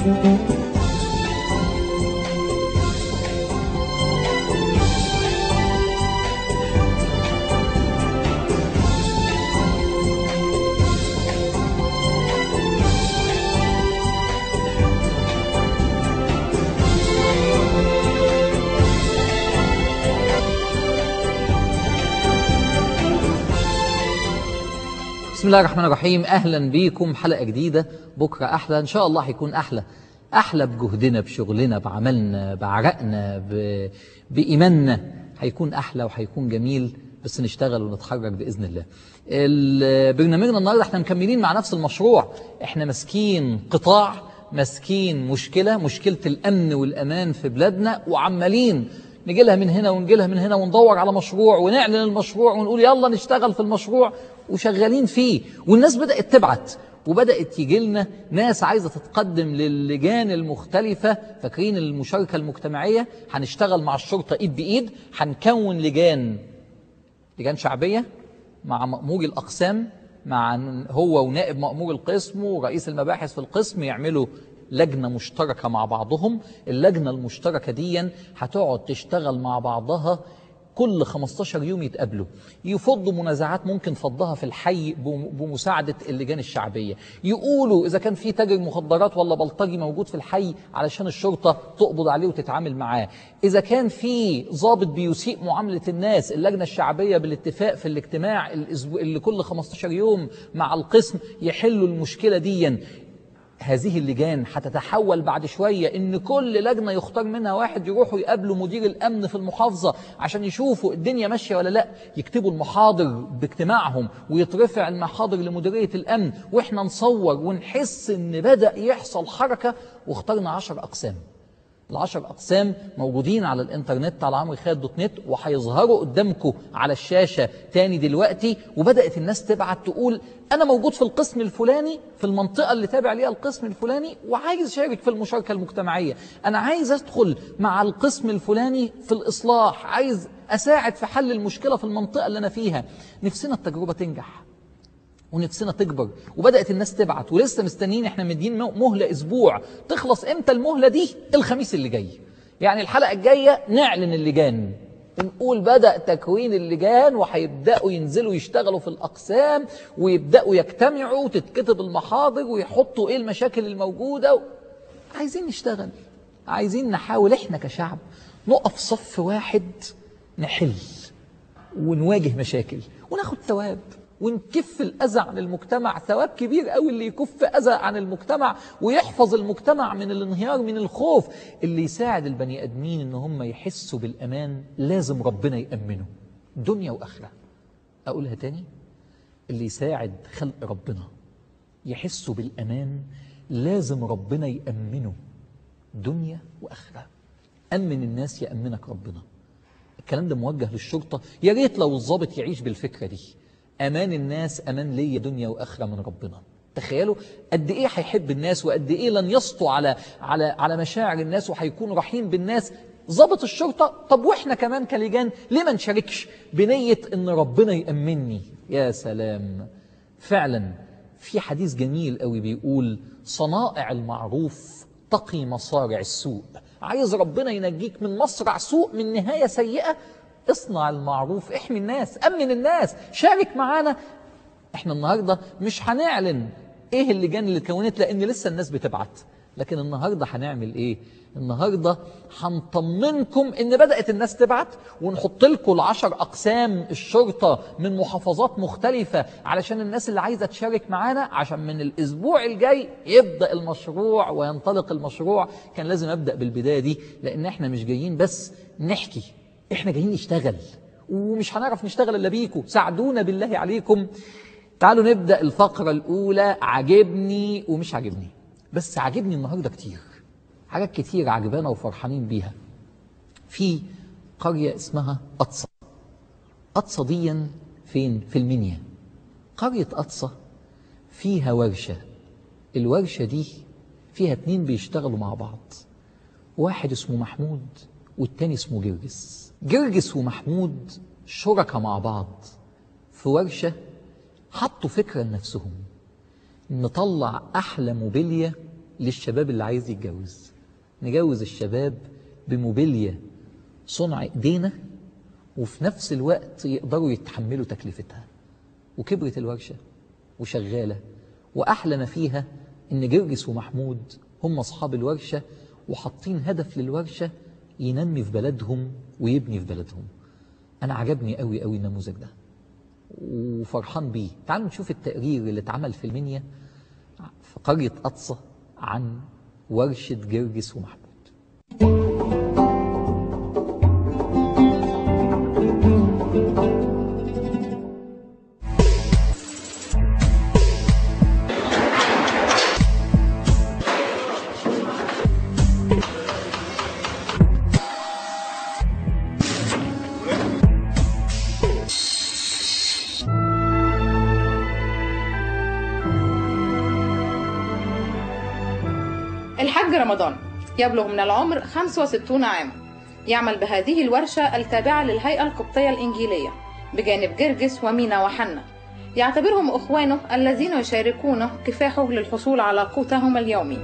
بسم الله الرحمن الرحيم اهلا بيكم حلقه جديده بكره احلى ان شاء الله هيكون احلى احلى بجهدنا بشغلنا بعملنا بعرقنا ب... بايماننا هيكون احلى وهيكون جميل بس نشتغل ونتحرك باذن الله ال- برنامجنا النهارده احنا مكملين مع نفس المشروع احنا ماسكين قطاع ماسكين مشكله مشكله الامن والامان في بلادنا وعمالين نجي لها من هنا ونجي لها من هنا وندور على مشروع ونعلن المشروع ونقول يلا نشتغل في المشروع وشغالين فيه والناس بدأت تبعت وبدأت يجي لنا ناس عايزة تتقدم للجان المختلفة فاكرين المشاركة المجتمعية هنشتغل مع الشرطة إيد بإيد هنكون لجان لجان شعبية مع مأمور الأقسام مع هو ونائب مأمور القسم ورئيس المباحث في القسم يعملوا لجنة مشتركة مع بعضهم اللجنة المشتركة دي هتقعد تشتغل مع بعضها كل 15 يوم يتقابلوا يفضوا منازعات ممكن فضها في الحي بم- بمساعدة اللجان الشعبية يقولوا إذا كان في تاجر مخدرات ولا بلطجي موجود في الحي علشان الشرطة تقبض عليه وتتعامل معاه إذا كان في ضابط بيسيء معاملة الناس اللجنة الشعبية بالاتفاق في الاجتماع الأسبوع- اللي كل 15 يوم مع القسم يحلوا المشكلة دي هذه اللجان هتتحول بعد شوية إن كل لجنة يختار منها واحد يروحوا يقابلوا مدير الأمن في المحافظة عشان يشوفوا الدنيا ماشية ولا لا يكتبوا المحاضر باجتماعهم ويترفع المحاضر لمديرية الأمن وإحنا نصور ونحس إن بدأ يحصل حركة واخترنا عشر أقسام العشر أقسام موجودين على الإنترنت على عمرو خالد دوت نت وهيظهروا قدامكم على الشاشة تاني دلوقتي وبدأت الناس تبعت تقول أنا موجود في القسم الفلاني في المنطقة اللي تابع ليها القسم الفلاني وعايز أشارك في المشاركة المجتمعية أنا عايز أدخل مع القسم الفلاني في الإصلاح عايز أساعد في حل المشكلة في المنطقة اللي أنا فيها نفسنا التجربة تنجح ونفسنا تكبر وبدأت الناس تبعت ولسه مستنيين احنا مدين مهلة اسبوع تخلص امتى المهلة دي الخميس اللي جاي يعني الحلقة الجاية نعلن اللجان ونقول بدأ تكوين اللجان وهيبدأوا ينزلوا يشتغلوا في الأقسام ويبدأوا يجتمعوا وتتكتب المحاضر ويحطوا ايه المشاكل الموجودة عايزين نشتغل عايزين نحاول احنا كشعب نقف صف واحد نحل ونواجه مشاكل وناخد ثواب ونكف الأذى عن المجتمع ثواب كبير قوي اللي يكف أذى عن المجتمع ويحفظ المجتمع من الانهيار من الخوف اللي يساعد البني آدمين إن هم يحسوا بالأمان لازم ربنا يأمنه دنيا وآخرة أقولها تاني اللي يساعد خلق ربنا يحسوا بالأمان لازم ربنا يأمنه دنيا وآخرة أمن الناس يأمنك ربنا الكلام ده موجه للشرطة يا ريت لو الضابط يعيش بالفكرة دي أمان الناس أمان ليا دنيا وآخرة من ربنا تخيلوا قد إيه هيحب الناس وقد إيه لن يسطو على على على مشاعر الناس وهيكون رحيم بالناس ضابط الشرطة طب وإحنا كمان كلجان ليه ما نشاركش بنية إن ربنا يأمني يا سلام فعلا في حديث جميل قوي بيقول صنائع المعروف تقي مصارع السوء عايز ربنا ينجيك من مصرع سوء من نهاية سيئة اصنع المعروف احمي الناس امن الناس شارك معانا احنا النهاردة مش هنعلن ايه اللجان اللي اتكونت لان لسه الناس بتبعت لكن النهاردة هنعمل ايه النهاردة هنطمنكم ان بدأت الناس تبعت ونحط لكم العشر اقسام الشرطة من محافظات مختلفة علشان الناس اللي عايزة تشارك معانا عشان من الاسبوع الجاي يبدأ المشروع وينطلق المشروع كان لازم ابدأ بالبداية دي لان احنا مش جايين بس نحكي احنا جايين نشتغل ومش هنعرف نشتغل الا بيكم ساعدونا بالله عليكم تعالوا نبدأ الفقرة الأولى عجبني ومش عجبني بس عجبني النهاردة كتير حاجات كتير عجبانا وفرحانين بيها في قرية اسمها أطصى أطصى ديا فين؟ في المنيا قرية أطصى فيها ورشة الورشة دي فيها اتنين بيشتغلوا مع بعض واحد اسمه محمود والتاني اسمه جرجس جرجس ومحمود شركة مع بعض في ورشة حطوا فكرة لنفسهم نطلع أحلى موبيليا للشباب اللي عايز يتجوز نجوز الشباب بموبيليا صنع ايدينا وفي نفس الوقت يقدروا يتحملوا تكلفتها وكبرت الورشة وشغالة وأحلى ما فيها إن جرجس ومحمود هم أصحاب الورشة وحاطين هدف للورشة ينمي في بلدهم ويبني في بلدهم أنا عجبني قوي قوي النموذج ده وفرحان بيه تعالوا نشوف التقرير اللي اتعمل في المنيا في قرية أطسة عن ورشة جرجس ومحمود الحاج رمضان يبلغ من العمر 65 عاما يعمل بهذه الورشة التابعة للهيئة القبطية الإنجيلية بجانب جرجس ومينا وحنا يعتبرهم إخوانه الذين يشاركونه كفاحه للحصول على قوتهم اليومي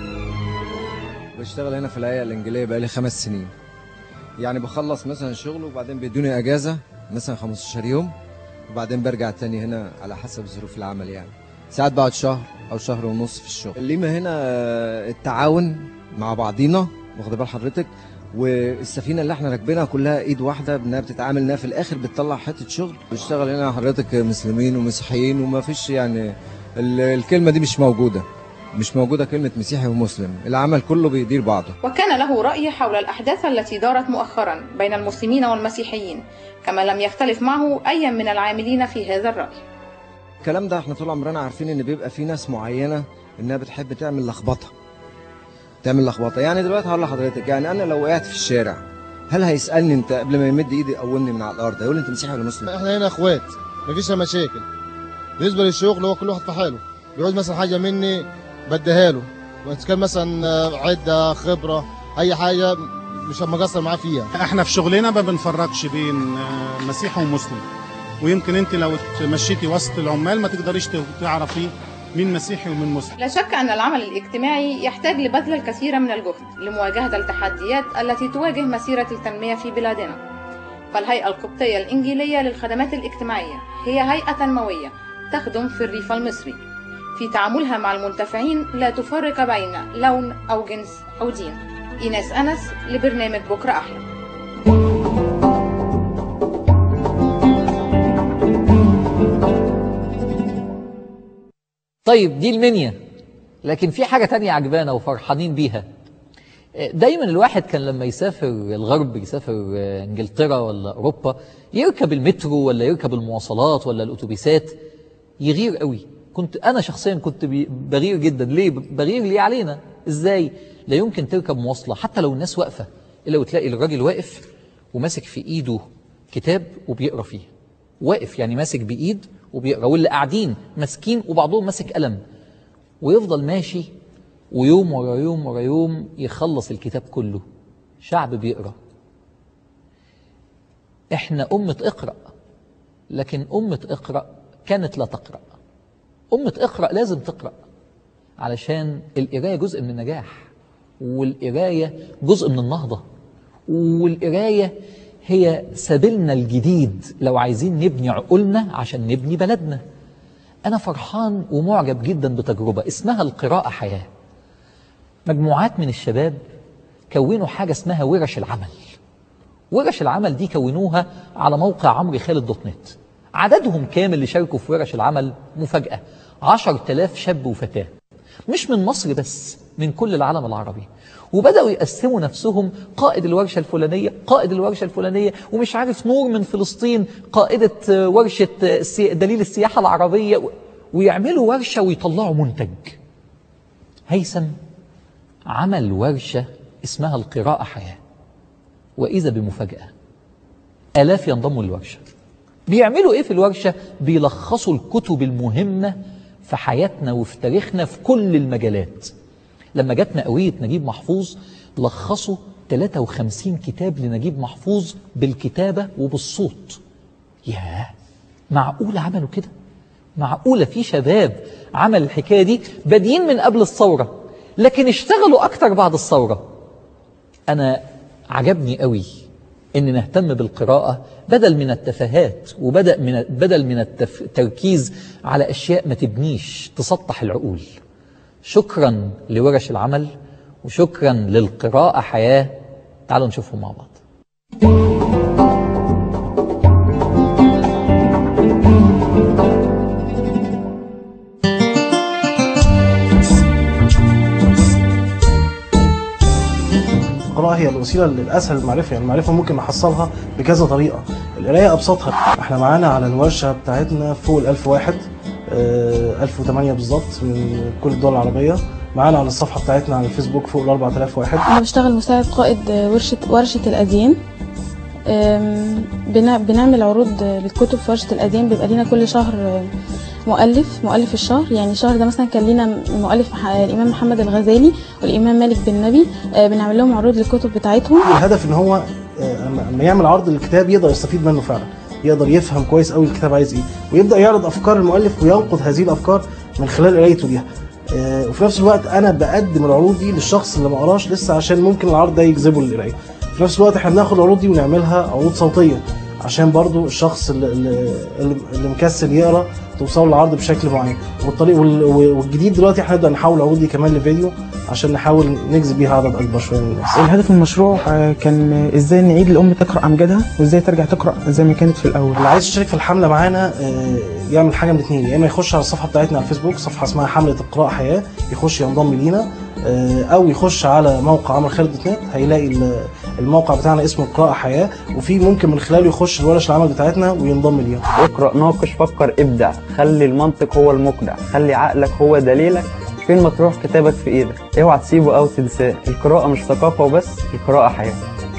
بشتغل هنا في الهيئة الإنجيلية بقالي خمس سنين يعني بخلص مثلا شغل وبعدين بيدوني أجازة مثلا 15 يوم وبعدين برجع تاني هنا على حسب ظروف العمل يعني ساعات بقعد شهر أو شهر ونص في الشغل الليمة هنا آه، التعاون مع بعضينا واخد بال حضرتك والسفينه اللي احنا راكبينها كلها ايد واحده انها بتتعامل انها في الاخر بتطلع حته شغل بشتغل هنا حضرتك مسلمين ومسيحيين وما فيش يعني ال- الكلمه دي مش موجوده مش موجوده كلمه مسيحي ومسلم العمل كله بيدير بعضه وكان له رأي حول الأحداث التي دارت مؤخرا بين المسلمين والمسيحيين كما لم يختلف معه أي من العاملين في هذا الرأي الكلام ده احنا طول عمرنا عارفين ان بيبقى في ناس معينه انها بتحب تعمل لخبطه تعمل لخبطه يعني دلوقتي هقول لحضرتك يعني انا لو وقعت في الشارع هل هيسالني انت قبل ما يمد ايدي يقومني من على الارض هيقول لي انت مسيحي ولا مسلم احنا هنا اخوات مفيش مشاكل بالنسبه للشغل هو كل واحد في حاله بيعوز مثلا حاجه مني بديها له وإذا كان مثلا آه، عده خبره اي حاجه مش مقصر معاه فيها احنا في شغلنا ما بنفرقش بين آه، مسيحي ومسلم ويمكن انت لو مشيتي وسط العمال ما تقدريش تعرفي مين مسيحي ومين مسلم لا شك أن العمل الاجتماعي يحتاج لبذل الكثير من الجهد لمواجهة التحديات التي تواجه مسيرة التنمية في بلادنا فالهيئة القبطية الإنجيلية للخدمات الاجتماعية هي هيئة تنموية تخدم في الريف المصري في تعاملها مع المنتفعين لا تفرق بين لون أو جنس أو دين إيناس أنس لبرنامج بكرة أحلى طيب دي المنيا لكن في حاجة تانية عجبانا وفرحانين بيها دايما الواحد كان لما يسافر الغرب يسافر انجلترا ولا اوروبا يركب المترو ولا يركب المواصلات ولا الاتوبيسات يغير قوي كنت انا شخصيا كنت بي- بغير جدا ليه بغير ليه علينا ازاي لا يمكن تركب مواصله حتى لو الناس واقفه الا وتلاقي الراجل واقف وماسك في ايده كتاب وبيقرا فيه واقف يعني ماسك بايد وبيقرا واللي قاعدين ماسكين وبعضهم ماسك قلم ويفضل ماشي ويوم ورا يوم ورا يوم يخلص الكتاب كله شعب بيقرا احنا أمة اقرأ لكن أمة اقرأ كانت لا تقرأ أمة اقرأ لازم تقرأ علشان القراية جزء من النجاح والقراية جزء من النهضة والقراية هي سبيلنا الجديد لو عايزين نبني عقولنا عشان نبني بلدنا أنا فرحان ومعجب جدا بتجربة اسمها القراءة حياة مجموعات من الشباب كونوا حاجة اسمها ورش العمل ورش العمل دي كونوها على موقع عمرو خالد دوت نت عددهم كام اللي شاركوا في ورش العمل مفاجأة عشر تلاف شاب وفتاة مش من مصر بس من كل العالم العربي وبدأوا يقسموا نفسهم قائد الورشة الفلانية قائد الورشة الفلانية ومش عارف نور من فلسطين قائدة آه، ورشة آه، السي- دليل السياحة العربية و- ويعملوا ورشة ويطلعوا منتج هيثم عمل ورشة اسمها القراءة حياة وإذا بمفاجأة آلاف ينضموا للورشة بيعملوا إيه في الورشة؟ بيلخصوا الكتب المهمة في حياتنا وفي تاريخنا في كل المجالات لما جت مئوية نجيب محفوظ لخصوا 53 كتاب لنجيب محفوظ بالكتابة وبالصوت ياه معقولة عملوا كده معقولة في شباب عمل الحكاية دي بادئين من قبل الثورة لكن اشتغلوا أكتر بعد الثورة أنا عجبني قوي إن نهتم بالقراءة بدل من التفاهات وبدأ من بدل من التف... التركيز على أشياء ما تبنيش تسطح العقول شكرا لورش العمل وشكرا للقراءة حياة تعالوا نشوفهم مع بعض القراءة هي الوسيلة الأسهل للمعرفة يعني المعرفة ممكن نحصلها بكذا طريقة القراية أبسطها احنا معانا على الورشة بتاعتنا فوق الألف واحد آه، 1008 بالظبط من كل الدول العربية معانا على الصفحة بتاعتنا على الفيسبوك فوق ال 4000 واحد أنا بشتغل مساعد قائد ورشة ورشة الأديان أم، بنا- بنعمل عروض للكتب في ورشة الأديان بيبقى لينا كل شهر مؤلف مؤلف الشهر يعني الشهر ده مثلا كان لينا مؤلف مح- الإمام محمد الغزالي والإمام مالك بن نبي أه، بنعمل لهم عروض للكتب بتاعتهم الهدف ان هو آه، اما أما يعمل عرض للكتاب يقدر يستفيد منه فعلا يقدر يفهم كويس قوي الكتاب عايز ايه ويبدا يعرض افكار المؤلف وينقد هذه الافكار من خلال قرايته ليها آه، وفي نفس الوقت انا بقدم العروض دي للشخص اللي ما قراش لسه عشان ممكن العرض ده يجذبه للقرايه في نفس الوقت احنا بناخد العروض دي ونعملها عروض صوتيه عشان برضو الشخص اللي, اللي, اللي مكسل يقرا توصل له العرض بشكل معين والطريق وال- والجديد دلوقتي احنا نبدا نحول العروض دي كمان لفيديو عشان نحاول نجذب بيها عدد اكبر شويه من الناس الهدف من المشروع آه، كان آه، ازاي نعيد الام تقرا امجادها وازاي ترجع تقرا زي ما كانت في الاول اللي عايز يشترك في الحمله معانا آه، يعمل حاجه من الاثنين يا اما يخش على الصفحه بتاعتنا على الفيسبوك صفحه اسمها حمله القراءه حياه يخش ينضم لينا آه، او يخش على موقع عمرو خالد دوت نت هيلاقي ال- الموقع بتاعنا اسمه القراءه حياه وفي ممكن من خلاله يخش الورش العمل بتاعتنا وينضم ليها اقرأ ناقش فكر ابدع خلي المنطق هو المقنع خلي عقلك هو دليلك فين ما تروح كتابك في ايدك اوعى تسيبه او تنساه القراءة مش ثقافة وبس القراءة حياة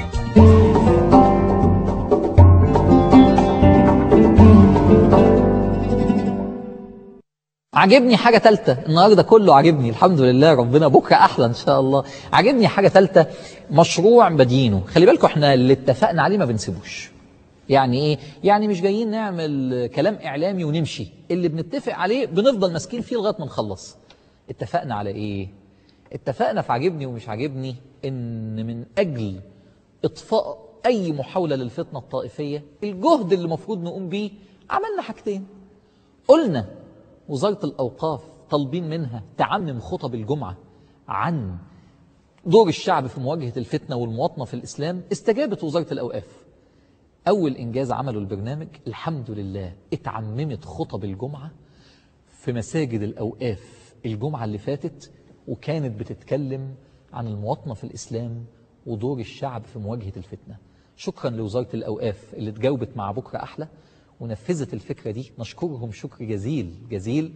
عجبني حاجة تالتة النهاردة كله عجبني الحمد لله ربنا بكرة أحلى إن شاء الله عجبني حاجة تالتة مشروع بدينه خلي بالكم احنا اللي اتفقنا عليه ما بنسيبوش يعني ايه يعني مش جايين نعمل كلام إعلامي ونمشي اللي بنتفق عليه بنفضل ماسكين فيه لغاية ما نخلص اتفقنا على ايه اتفقنا في عجبني ومش عجبني ان من أجل إطفاء أي محاولة للفتنة الطائفية الجهد اللي المفروض نقوم بيه عملنا حاجتين قلنا وزارة الأوقاف طالبين منها تعمم خطب الجمعة عن دور الشعب في مواجهة الفتنة والمواطنة في الإسلام استجابت وزارة الأوقاف أول إنجاز عملوا البرنامج الحمد لله اتعممت خطب الجمعة في مساجد الأوقاف الجمعة اللي فاتت وكانت بتتكلم عن المواطنة في الإسلام ودور الشعب في مواجهة الفتنة شكرا لوزارة الأوقاف اللي تجاوبت مع بكرة أحلى ونفذت الفكرة دي نشكرهم شكر جزيل جزيل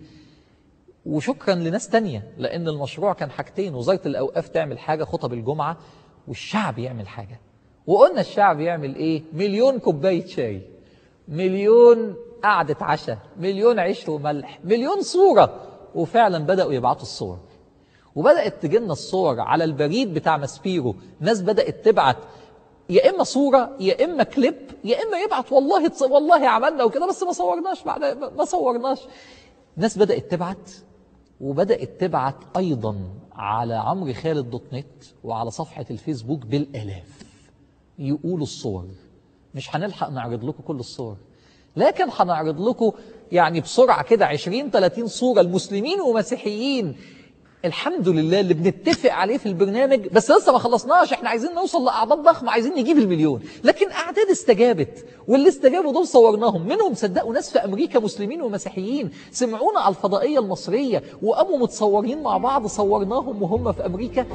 وشكرا لناس تانية لأن المشروع كان حاجتين وزارة الأوقاف تعمل حاجة خطب الجمعة والشعب يعمل حاجة وقلنا الشعب يعمل إيه مليون كوباية شاي مليون قعدة عشاء مليون عيش وملح مليون صورة وفعلا بدأوا يبعتوا الصور وبدأت تجيلنا الصور على البريد بتاع ماسبيرو ناس بدأت تبعت يا اما صوره يا اما كليب يا اما يبعت والله تص... والله عملنا وكده بس ما صورناش بعد ما صورناش ناس بدات تبعت وبدات تبعت ايضا على عمرو خالد دوت نت وعلى صفحه الفيسبوك بالالاف يقولوا الصور مش هنلحق نعرض لكم كل الصور لكن هنعرض لكم يعني بسرعه كده 20 30 صوره المسلمين ومسيحيين الحمد لله اللي بنتفق عليه في البرنامج بس لسه ما خلصناش احنا عايزين نوصل لاعداد ضخمه عايزين نجيب المليون لكن اعداد استجابت واللي استجابوا دول صورناهم منهم صدقوا ناس في امريكا مسلمين ومسيحيين سمعونا على الفضائيه المصريه وقاموا متصورين مع بعض صورناهم وهم في امريكا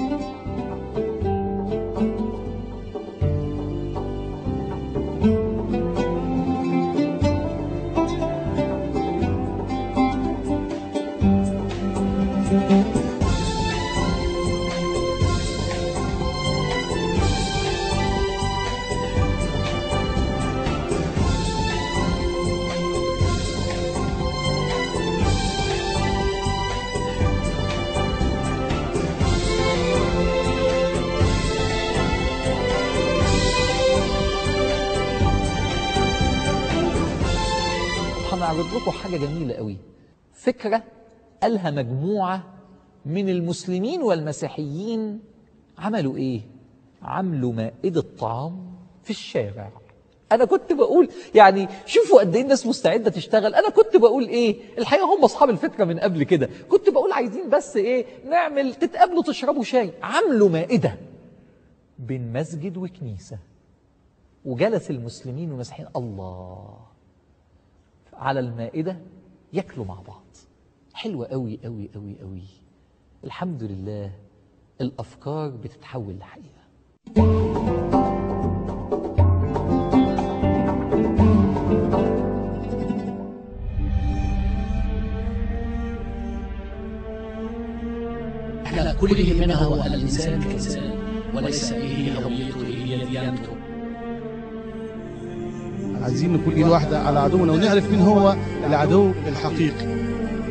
هنعرض لكم حاجة جميلة قوي فكرة قالها مجموعة من المسلمين والمسيحيين عملوا ايه عملوا مائدة طعام في الشارع انا كنت بقول يعني شوفوا قد ايه الناس مستعده تشتغل انا كنت بقول ايه الحقيقه هم اصحاب الفكره من قبل كده كنت بقول عايزين بس ايه نعمل تتقابلوا تشربوا شاي عملوا مائده بين مسجد وكنيسه وجلس المسلمين والمسيحيين الله على المائده ياكلوا مع بعض حلوه قوي قوي قوي قوي الحمد لله الافكار بتتحول لحقيقه احنا كل اللي يهمنا هو أن الإنسان كإنسان وليس إيه هي هويته إيه هي ديانته عايزين نكون ايد واحده على عدونا ونعرف مين هو العدو الحقيقي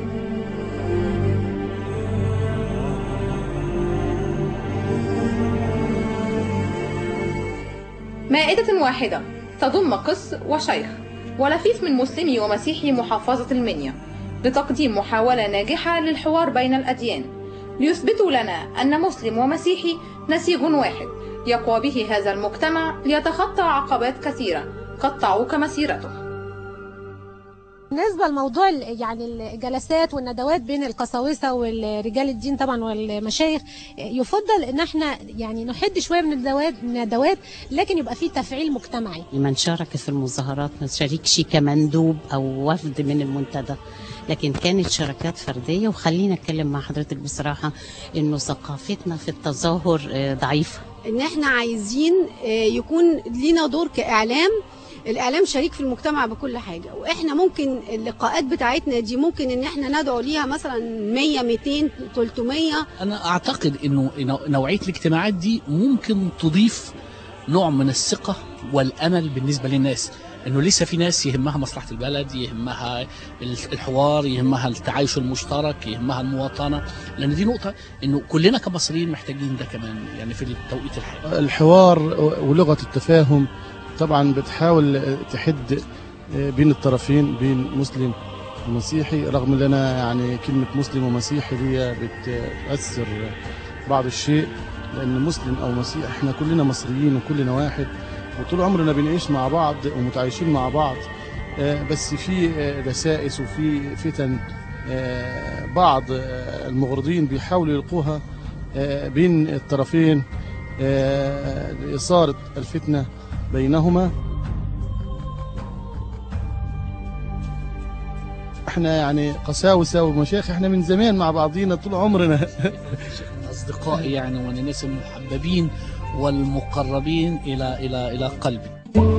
مائدة واحدة تضم قس وشيخ ولفيف من مسلمي ومسيحي محافظة المنيا لتقديم محاولة ناجحة للحوار بين الأديان ليثبتوا لنا أن مسلم ومسيحي نسيج واحد يقوى به هذا المجتمع ليتخطى عقبات كثيرة قد تعوق مسيرته بالنسبه لموضوع ال- يعني الجلسات والندوات بين القساوسه والرجال الدين طبعا والمشايخ يفضل ان احنا يعني نحد شويه من الندوات من الندوات لكن يبقى في تفعيل مجتمعي من شارك في المظاهرات ما شاركش كمندوب او وفد من المنتدى لكن كانت شراكات فرديه وخلينا اتكلم مع حضرتك بصراحه انه ثقافتنا في التظاهر آه، ضعيفه ان احنا عايزين آه، يكون لينا دور كاعلام الاعلام شريك في المجتمع بكل حاجه واحنا ممكن اللقاءات بتاعتنا دي ممكن ان احنا ندعو ليها مثلا 100 200 300 أنا أعتقد إنه نوع- نوعية الاجتماعات دي ممكن تضيف نوع من الثقة والأمل بالنسبة للناس انه لسه في ناس يهمها مصلحه البلد يهمها الحوار يهمها التعايش المشترك يهمها المواطنه لان دي نقطه انه كلنا كمصريين محتاجين ده كمان يعني في التوقيت الحالي الحوار ولغه التفاهم طبعا بتحاول تحد بين الطرفين بين مسلم ومسيحي رغم ان انا يعني كلمه مسلم ومسيحي دي بتاثر بعض الشيء لان مسلم او مسيحي احنا كلنا مصريين وكلنا واحد وطول عمرنا بنعيش مع بعض ومتعايشين مع بعض بس في دسائس وفي فتن بعض المغرضين بيحاولوا يلقوها بين الطرفين لإثارة الفتنة بينهما احنا يعني قساوسة ومشايخ احنا من زمان مع بعضينا طول عمرنا اصدقائي يعني ومن الناس المحببين والمقربين الى الى الى قلبي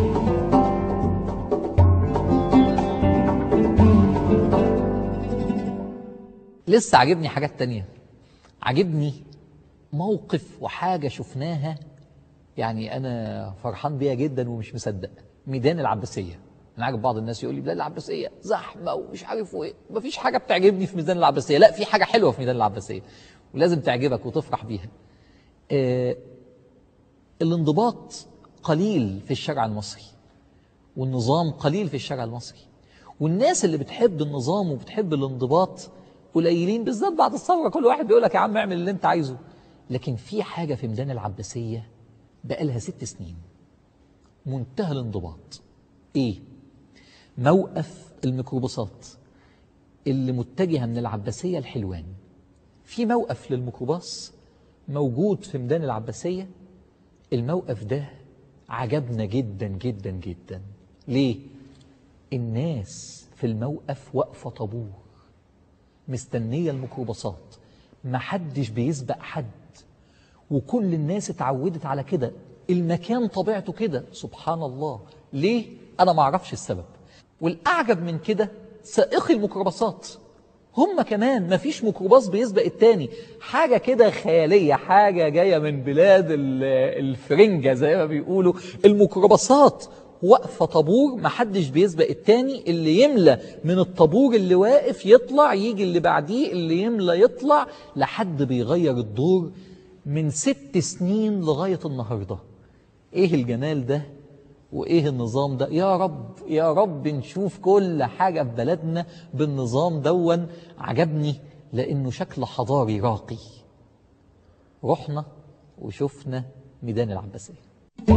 لسه عاجبني حاجات تانية عاجبني موقف وحاجة شفناها يعني أنا فرحان بيها جدا ومش مصدق ميدان العباسية أنا عارف بعض الناس يقول لي ميدان العباسية زحمة ومش عارف إيه مفيش حاجة بتعجبني في ميدان العباسية لا في حاجة حلوة في ميدان العباسية ولازم تعجبك وتفرح بيها آه الانضباط قليل في الشارع المصري والنظام قليل في الشارع المصري والناس اللي بتحب النظام وبتحب الانضباط قليلين بالذات بعد الثوره كل واحد بيقول لك يا عم اعمل اللي انت عايزه لكن في حاجه في ميدان العباسيه بقالها ست سنين منتهى الانضباط ايه موقف الميكروباصات اللي متجهه من العباسيه لحلوان في موقف للميكروباص موجود في ميدان العباسيه الموقف ده عجبنا جدا جدا جدا ليه الناس في الموقف واقفه طابور مستنية الميكروباصات محدش بيسبق حد وكل الناس اتعودت على كده المكان طبيعته كده سبحان الله ليه انا ما اعرفش السبب والاعجب من كده سائقي الميكروباصات هم كمان مفيش ميكروباص بيسبق التاني حاجة كده خيالية حاجة جاية من بلاد الفرنجة زي ما بيقولوا الميكروباصات واقفة طابور محدش بيسبق التاني اللي يملى من الطابور اللي واقف يطلع يجي اللي بعديه اللي يملى يطلع لحد بيغير الدور من ست سنين لغاية النهاردة ايه الجمال ده وايه النظام ده يا رب يا رب نشوف كل حاجة في بلدنا بالنظام دون عجبني لأنه شكل حضاري راقي رحنا وشفنا ميدان العباسية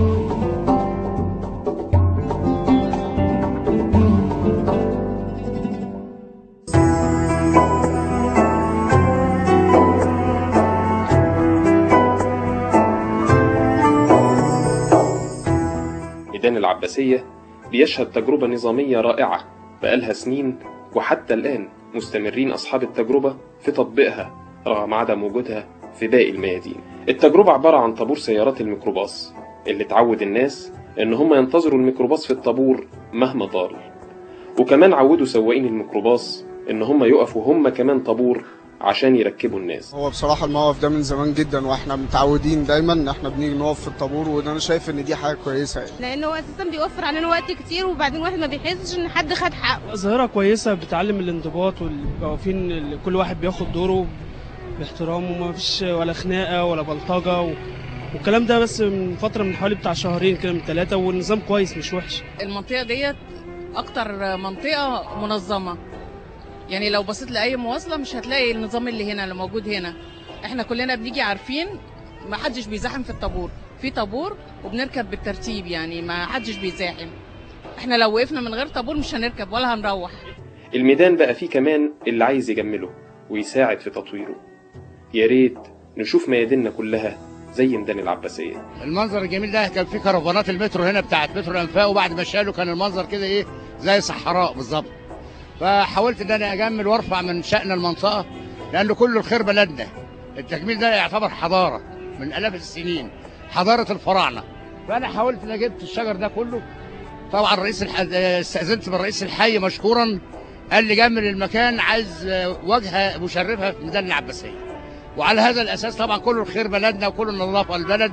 ميدان العباسية بيشهد تجربة نظامية رائعة بقالها سنين وحتى الآن مستمرين أصحاب التجربة في تطبيقها رغم عدم وجودها في باقي الميادين التجربة عبارة عن طابور سيارات الميكروباص اللي تعود الناس إن هم ينتظروا الميكروباص في الطابور مهما طال وكمان عودوا سواقين الميكروباص إن هم يقفوا هم كمان طابور عشان يركبوا الناس هو بصراحة الموقف ده من زمان جدا واحنا متعودين دايما ان احنا بنيجي نقف في الطابور وانا شايف ان دي حاجة كويسة يعني لانه هو اساسا بيوفر علينا وقت كتير وبعدين الواحد ما بيحسش ان حد خد حقه ظاهرة كويسة بتعلم الانضباط والواقفين ال- كل واحد بياخد دوره باحترام وما فيش ولا خناقة ولا بلطجة و... والكلام ده بس من فترة من حوالي بتاع شهرين كده من ثلاثة والنظام كويس مش وحش المنطقة ديت أكتر منطقة منظمة يعني لو بصيت لأي مواصلة مش هتلاقي النظام اللي هنا اللي موجود هنا احنا كلنا بنيجي عارفين ما حدش بيزاحم في الطابور في طابور وبنركب بالترتيب يعني ما حدش بيزاحم احنا لو وقفنا من غير طابور مش هنركب ولا هنروح الميدان بقى فيه كمان اللي عايز يجمله ويساعد في تطويره يا ريت نشوف مياديننا كلها زي ميدان العباسية المنظر الجميل ده كان في كرفانات المترو هنا بتاعت مترو الانفاق وبعد ما شالوا كان المنظر كده ايه زي صحراء بالظبط فحاولت ان انا اجمل وارفع من شأن المنطقه لانه كله الخير بلدنا التجميل ده يعتبر حضاره من الاف السنين حضاره الفراعنه فانا حاولت ان جبت الشجر ده كله طبعا رئيس الح... استاذنت من رئيس الحي مشكورا قال لي جمل المكان عايز واجهه مشرفه في ميدان العباسيه وعلى هذا الاساس طبعا كله الخير بلدنا وكله النظافه البلد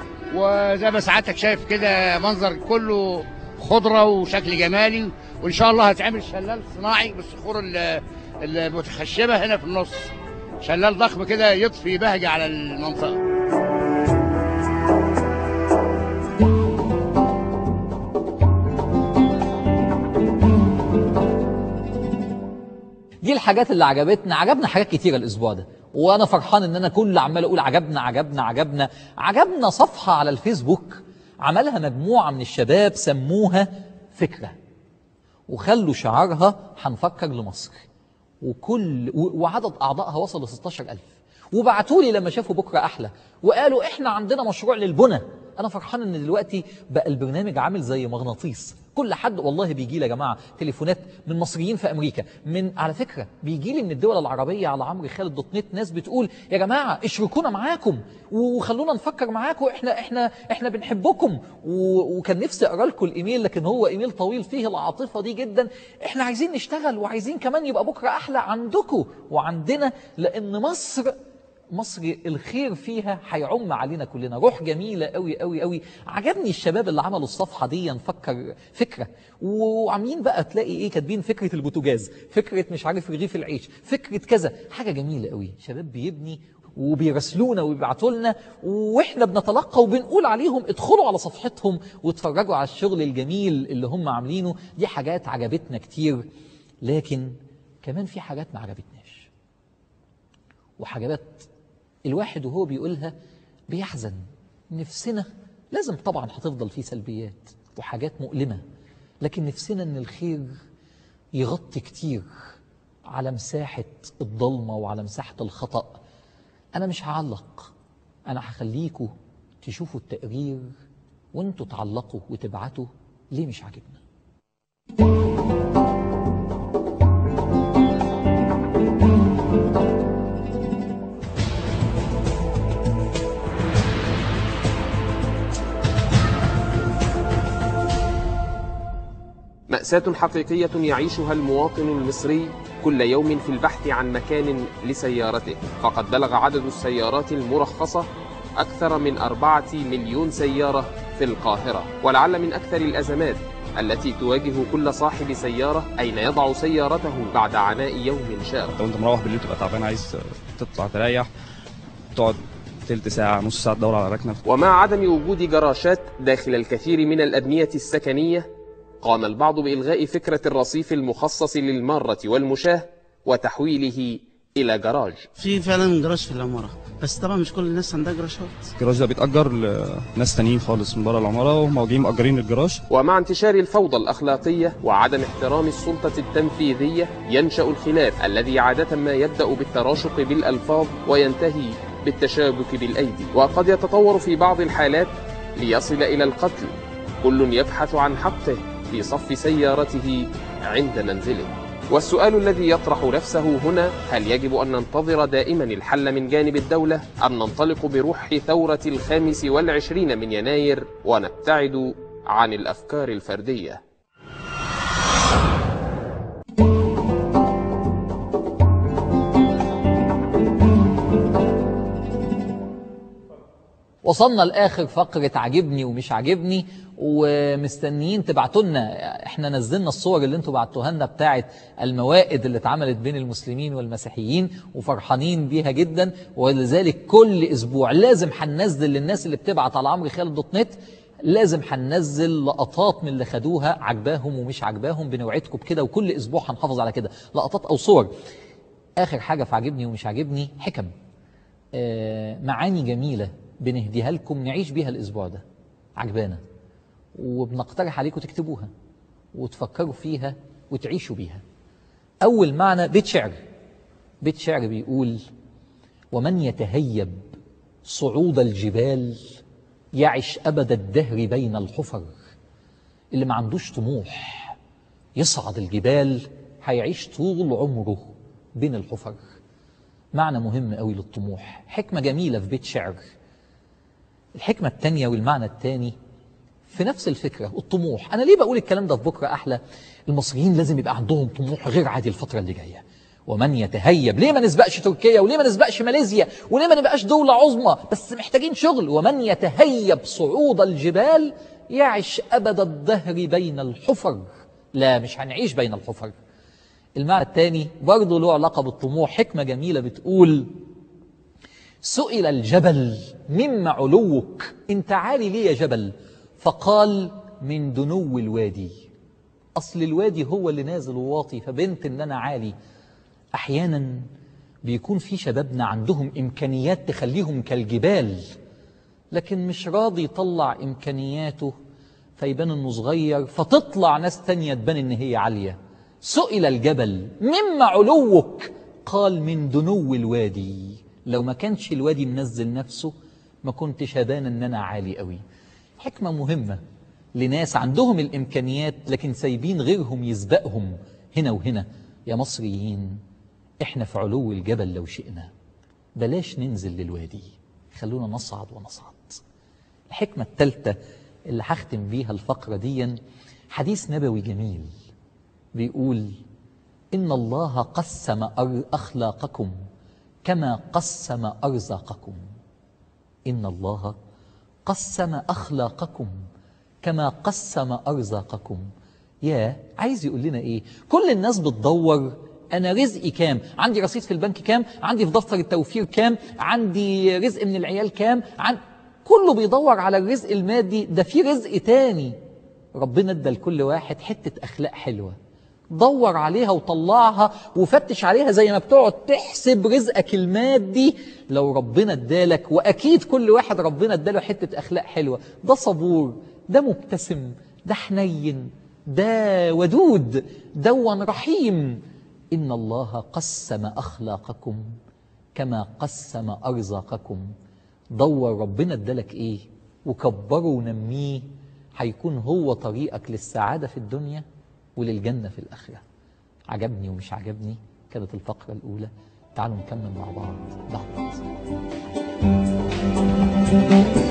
وزي ما سعادتك شايف كده منظر كله خضره وشكل جمالي وان شاء الله هتعمل شلال صناعي بالصخور ال- المتخشبه هنا في النص شلال ضخم كده يضفي بهجه على المنطقه دي الحاجات اللي عجبتنا عجبنا حاجات كتيرة الأسبوع ده وأنا فرحان إن أنا كل عمال أقول عجبنا عجبنا عجبنا عجبنا صفحة على الفيسبوك عملها مجموعة من الشباب سموها فكرة وخلوا شعارها هنفكر لمصر وكل و- وعدد أعضائها وصل ل 16000 وبعتوا لي لما شافوا بكرة أحلى وقالوا إحنا عندنا مشروع للبنى أنا فرحان إن دلوقتي بقى البرنامج عامل زي مغناطيس كل حد والله بيجي لي يا جماعة تليفونات من مصريين في أمريكا من على فكرة بيجي لي من الدول العربية على عمرو خالد دوت نت ناس بتقول يا جماعة اشركونا معاكم وخلونا نفكر معاكم احنا احنا احنا بنحبكم و- وكان نفسي اقرا لكم الايميل لكن هو ايميل طويل فيه العاطفه دي جدا احنا عايزين نشتغل وعايزين كمان يبقى بكره احلى عندكم وعندنا لان مصر مصر الخير فيها هيعم علينا كلنا روح جميلة قوي قوي قوي عجبني الشباب اللي عملوا الصفحة دي نفكر فكرة وعاملين بقى تلاقي ايه كاتبين فكرة البوتاجاز فكرة مش عارف رغيف العيش فكرة كذا حاجة جميلة قوي شباب بيبني وبيرسلونا وبيبعتوا لنا واحنا بنتلقى وبنقول عليهم ادخلوا على صفحتهم واتفرجوا على الشغل الجميل اللي هم عاملينه دي حاجات عجبتنا كتير لكن كمان في حاجات ما عجبتناش وحاجات الواحد وهو بيقولها بيحزن نفسنا لازم طبعا هتفضل فيه سلبيات وحاجات مؤلمة لكن نفسنا ان الخير يغطي كتير على مساحة الضلمة وعلى مساحة الخطأ أنا مش هعلق أنا هخليكوا تشوفوا التقرير وانتوا تعلقوا وتبعتوا ليه مش عاجبنا مأساة حقيقية يعيشها المواطن المصري كل يوم في البحث عن مكان لسيارته فقد بلغ عدد السيارات المرخصة أكثر من أربعة مليون سيارة في القاهرة ولعل من أكثر الأزمات التي تواجه كل صاحب سيارة أين يضع سيارته بعد عناء يوم شاق لو انت مروح بالليل تبقى تعبان عايز تطلع تريح تقعد تلت ساعة نص ساعة تدور على ركنة ومع عدم وجود جراشات داخل الكثير من الأبنية السكنية قام البعض بإلغاء فكرة الرصيف المخصص للمارة والمشاة وتحويله إلى جراج في فعلا جراج في العمارة بس طبعا مش كل الناس عندها جراشات الجراج ده بيتأجر لناس تانيين خالص من بره العمارة وهم جايين مأجرين الجراج ومع انتشار الفوضى الأخلاقية وعدم احترام السلطة التنفيذية ينشأ الخلاف الذي عادة ما يبدأ بالتراشق بالألفاظ وينتهي بالتشابك بالأيدي وقد يتطور في بعض الحالات ليصل إلى القتل كل يبحث عن حقه في صف سيارته عند منزله والسؤال الذي يطرح نفسه هنا هل يجب أن ننتظر دائما الحل من جانب الدولة أم ننطلق بروح ثورة الخامس والعشرين من يناير ونبتعد عن الأفكار الفردية وصلنا لاخر فقره عاجبني ومش عاجبني ومستنيين تبعتوا لنا احنا نزلنا الصور اللي انتوا بعتوها لنا بتاعه الموائد اللي اتعملت بين المسلمين والمسيحيين وفرحانين بيها جدا ولذلك كل اسبوع لازم هننزل للناس اللي بتبعت على عمرو خالد دوت نت لازم هننزل لقطات من اللي خدوها عجباهم ومش عجباهم بنوعدكم بكده وكل اسبوع هنحافظ على كده لقطات او صور اخر حاجه في عاجبني ومش عاجبني حكم آه معاني جميله بنهديها لكم نعيش بيها الاسبوع ده عجبانا وبنقترح عليكم تكتبوها وتفكروا فيها وتعيشوا بيها اول معنى بيت شعر بيت شعر بيقول ومن يتهيب صعود الجبال يعش ابد الدهر بين الحفر اللي ما عندوش طموح يصعد الجبال هيعيش طول عمره بين الحفر معنى مهم قوي للطموح حكمة جميلة في بيت شعر الحكمة التانية والمعنى التاني في نفس الفكرة الطموح أنا ليه بقول الكلام ده في بكرة أحلى المصريين لازم يبقى عندهم طموح غير عادي الفترة اللي جاية ومن يتهيب ليه ما نسبقش تركيا وليه ما نسبقش ماليزيا وليه ما نبقاش دولة عظمى بس محتاجين شغل ومن يتهيب صعود الجبال يعش أبد الدهر بين الحفر لا مش هنعيش بين الحفر المعنى الثاني برضه له علاقة بالطموح حكمة جميلة بتقول سئل الجبل مما علوك انت عالي ليه يا جبل فقال من دنو الوادي أصل الوادي هو اللي نازل وواطي فبنت إن أنا عالي أحيانا بيكون في شبابنا عندهم إمكانيات تخليهم كالجبال لكن مش راضي يطلع إمكانياته فيبان إنه صغير فتطلع ناس تانية تبان إن هي عالية سئل الجبل مما علوك قال من دنو الوادي لو ما كانش الوادي منزل نفسه ما كنتش هبان ان انا عالي قوي حكمة مهمة لناس عندهم الامكانيات لكن سايبين غيرهم يسبقهم هنا وهنا يا مصريين احنا في علو الجبل لو شئنا بلاش ننزل للوادي خلونا نصعد ونصعد الحكمة الثالثة اللي هختم بيها الفقرة دي حديث نبوي جميل بيقول إن الله قسم أخلاقكم كما قسم أرزاقكم إن الله قسم أخلاقكم كما قسم أرزاقكم يا عايز يقول لنا إيه كل الناس بتدور أنا رزقي كام عندي رصيد في البنك كام عندي في دفتر التوفير كام عندي رزق من العيال كام عن... كله بيدور على الرزق المادي ده في رزق تاني ربنا ادى لكل واحد حتة أخلاق حلوة دور عليها وطلعها وفتش عليها زي ما بتقعد تحسب رزقك المادي لو ربنا ادالك واكيد كل واحد ربنا اداله حته اخلاق حلوه ده صبور ده مبتسم ده حنين ده ودود دون رحيم ان الله قسم اخلاقكم كما قسم ارزاقكم دور ربنا ادالك ايه وكبره ونميه هيكون هو طريقك للسعاده في الدنيا وللجنة في الآخرة عجبني ومش عجبني كانت الفقرة الأولى تعالوا نكمل مع بعض بعد